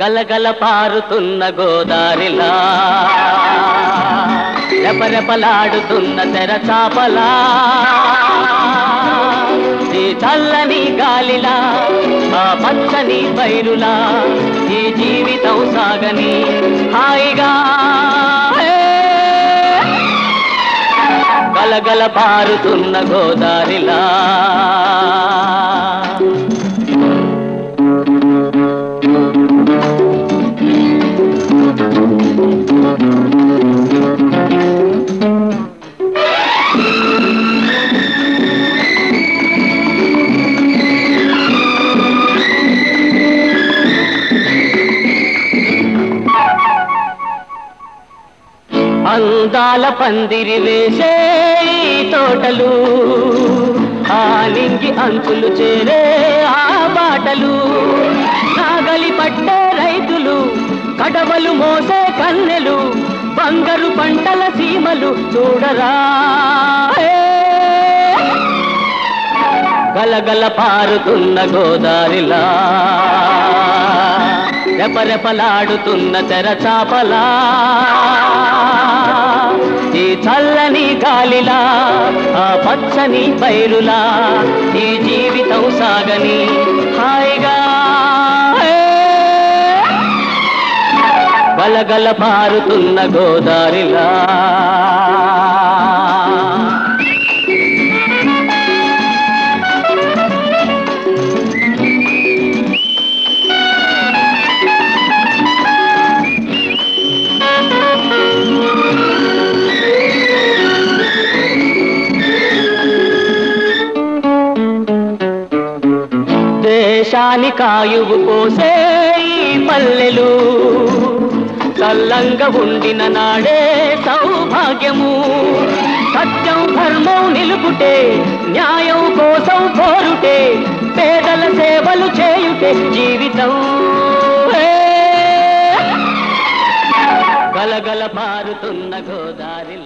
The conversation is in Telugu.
గలగల పారుతున్న గోదారిలా రెపరెపలాడుతున్న తెర చాపలా ఈ చల్లని గాలిలా ఆ పచ్చని పైరులా ఈ జీవితం సాగని హాయిగా ఏ! గలగల పారుతున్న గోదారిలా అందాల పందిరి వేసే ఈ తోటలు ఆలింగి అంచులు చేరే ఆ బాటలు నాగలి పట్టే రైతులు కడవలు మోసే కన్నెలు బంగారు పంటల సీమలు చూడరా ఏ! గలగల పారుతున్న గోదారిలా రెపరెపలాడుతున్న తెర చాపలా ఈ చల్లని గాలిలా ఆ పచ్చని పైరులా ఈ జీవితం సాగని హాయిగా ఏ! గలగల పారుతున్న గోదారిలా దేశాని కాయువు పోసే ఈ పల్లెలు చల్లంగా ఉండిన నాడే సౌభాగ్యము సత్యం ధర్మం నిలుపుటే న్యాయం కోసం కోరుటే పేదల సేవలు చేయుటే జీవితం ఏ! గలగల పారుతున్న గోదారిలా